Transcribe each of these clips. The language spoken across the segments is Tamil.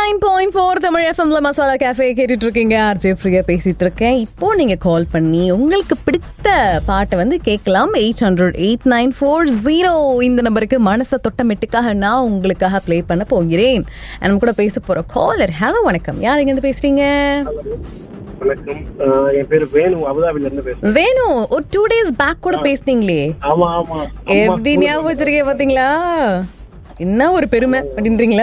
நைன் பாயிண்ட் ஃபோர் தமிழ் எஃப்எம்ல மசாலா கேஃபே கேட்டுட்டு இருக்கீங்க ஆர்ஜே பிரியா பேசிட்டு இருக்கேன் இப்போ நீங்க கால் பண்ணி உங்களுக்கு பிடித்த பாட்டை வந்து கேட்கலாம் eight hundred eight nine four zero இந்த நம்பருக்கு மனசை தொட்டமெட்டுக்காக நான் உங்களுக்காக ப்ளே பண்ண போகிறேன் நம்ம கூட பேச போற காலர் ஹலோ வணக்கம் யார் இங்க இருந்து பேசுறீங்க வணக்கம் ஆஹ் என் பேரு வேணு அபுதாபில இருந்து பேசுறேன் வேணும் ஒரு டூ டேஸ் பேக் கூட பேசுனீங்களே ஆமா ஆமா எப்படி ஞாபகம் வச்சிருக்கேன் பாத்தீங்களா என்ன ஒரு பெருமை அப்படின்றீங்களா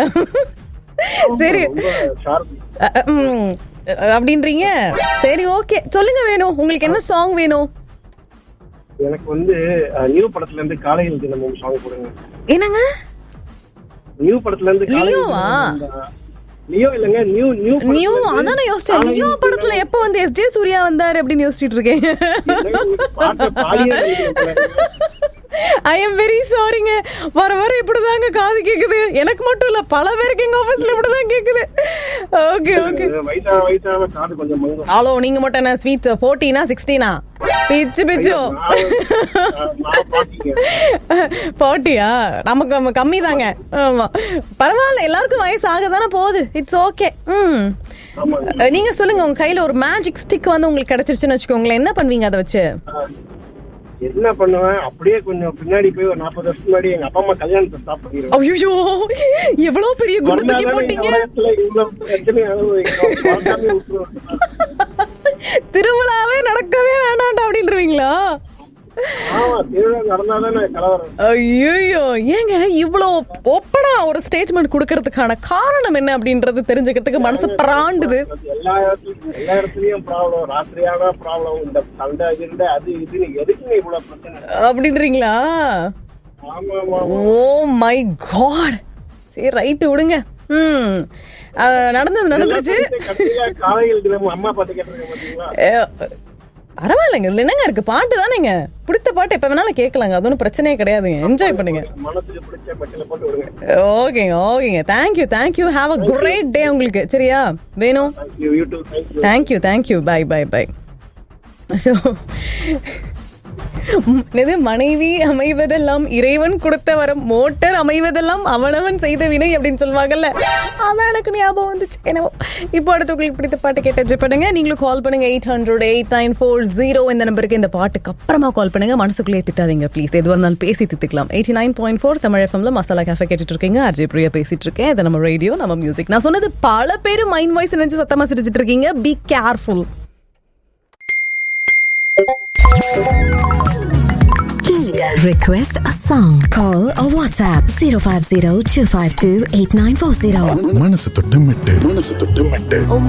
சரி ரொம்ப sharp. அ, அ, ம், அப்படின்றீங்க சரி ஓகே சொல்லுங்க வேணும் உங்களுக்கு என்ன சாங் வேணும் எனக்கு வந்து ஆஹ், நியூ படத்துல இருந்து காலையில் தினமும் சாங் போடுங்க என்னங்க நியூ படத்துல இருந்து காலையில் லியோவா? தினமும் அந்த- லியோ இல்லங்க நியூ நியூ படத்துல நியூ இருந்து அதான் நான் யோசிச்சேன் காலையில் நியூ படத்துல எப்ப வந்து எஸ் ஜே சூர்யா வந்தாரு அப்படின்னு யோசிச்சுட்டு இருக்கேன் தினமும் பாட்டை பாடியே காமிக்கிறேன் போல. ஐ எம் வெரி சாரிங்க வர வர இப்படிதாங்க காது கேக்குது எனக்கு மட்டும் இல்ல பல பேருக்கு எங்க ஆபீஸ்ல இப்படிதான் கேக்குது ஓகே ஓகே வயசான வயசான காது கொஞ்சம் மங்கும் ஹலோ நீங்க மட்டும் என்ன ஸ்வீட் ஃபோர்டீனா சிக்ஸ்டீனா பிச்சு பிச்சு நான் நான் பாட்டிங்க ஃபார்ட்டியா நமக்கு கம்மி தாங்க ஆமா பரவாயில்ல எல்லாருக்கும் வயசு ஆக தானே போகுது இட்ஸ் ஓகே ம் ஆமாங்க அஹ், நீங்க சொல்லுங்க உங்க கையில ஒரு மேஜிக் ஸ்டிக் வந்து உங்களுக்கு கிடைச்சிருச்சுன்னு வச்சுக்கோங்களேன் என்ன பண்ணுவீங்க அதை வச்சு ஆஹ், என்ன பண்ணுவேன் அப்படியே கொஞ்சம் பின்னாடி போய் ஒரு நாற்பது வருஷத்துக்கு முன்னாடி எங்க அப்பா அம்மா கல்யாணத்தை ஸ்டாப் பண்ணிடுவேன் ஐயோ எவ்வளவு பெரிய குண்டு தூக்கி போட்டீங்க உலகத்துல இவ்வளவு பிரச்சனை அனுபவிக்கிறோம் பார்க்காம விட்டுருவோம். திருவிழாவே நடக்கவே வேணாண்டா அப்படின்றீங்களா ஆமா திருவிழா நடந்தாதானே கலவரம் ஐயோ ஏங்க இவ்வளோ ஒப்பனா ஒரு ஸ்டேட்மெண்ட் கொடுக்கறதுக்கான காரணம் என்ன அப்படின்றது தெரிஞ்சுக்கிறதுக்கு மனசு பிராண்டுது அது எல்லா இடத்துலயும் எல்லா இடத்துலயும் ப்ராப்ளம் ராத்திரியான ப்ராப்ளம் இந்த சண்டை கிண்டை அது இதுன்னு எதுக்குங்க இவ்வளவு பிரச்சனை அப்படின்றீங்களா ஆமா ஆமா ஓ மை காட் சரி ரைட்டு விடுங்க ம் அஹ், நடந்தது நடந்துருச்சு கடைசியில காலையில் தினமும் அம்மா பாட்டு கேட்டிருக்கேன் பாத்தீங்களா அஹ், பரவாயில்லைங்க இதுல என்னங்க இருக்கு பாட்டு தானேங்க பிடித்த பாட்டு எப்ப வேணாலும் கேட்கலாங்க அது ஒன்றும் பிரச்சனையே கிடையாதுங்க என்ஜாய் பண்ணுங்க மனசுக்கு பிடிச்ச பட்டியல போட்டு விடுங்க ஓகேங்க ஓகேங்க thank you thank you have a great day உங்களுக்கு சரியா வேணும் thank you YouTube thank you thank you thank you bye bye bye so இது மனைவி அமைவதெல்லாம் இறைவன் கொடுத்த வரம் மோட்டர் அமைவதெல்லாம் அவனவன் செய்த வினை அப்படின்னு சொல்லுவாங்கல்ல அதான் எனக்கு ஞாபகம் வந்துச்சு என்னவோ இப்போ அடுத்து உங்களுக்கு பிடித்த பாட்டு கேட்டு பண்ணுங்க நீங்களும் கால் பண்ணுங்க eight hundred eight nine four zero இந்த நம்பருக்கு இந்த பாட்டுக்கு அப்புறமா கால் பண்ணுங்க மனசுக்குள்ளே திட்டாதீங்க ப்ளீஸ் எது வந்தாலும் பேசி திட்டுக்கலாம் eighty nine point four Tamil எஃப்எம்ல மசாலா கேஃபே கேட்டுட்டு இருக்கீங்க அஜய் பிரியா பேசிட்டு இருக்கேன் இது நம்ம ரேடியோ நம்ம மியூசிக் நான் சொன்னது பல பேர் மைண்ட் வாய்ஸ் நினைச்சு சத்தமா சிரிச்சிட்டு இருக்கீங்க be careful Request a song. Call or WhatsApp 050 252 8940. மனசு தொட்டு மெட்டு மனசு தொட்டு மெட்டு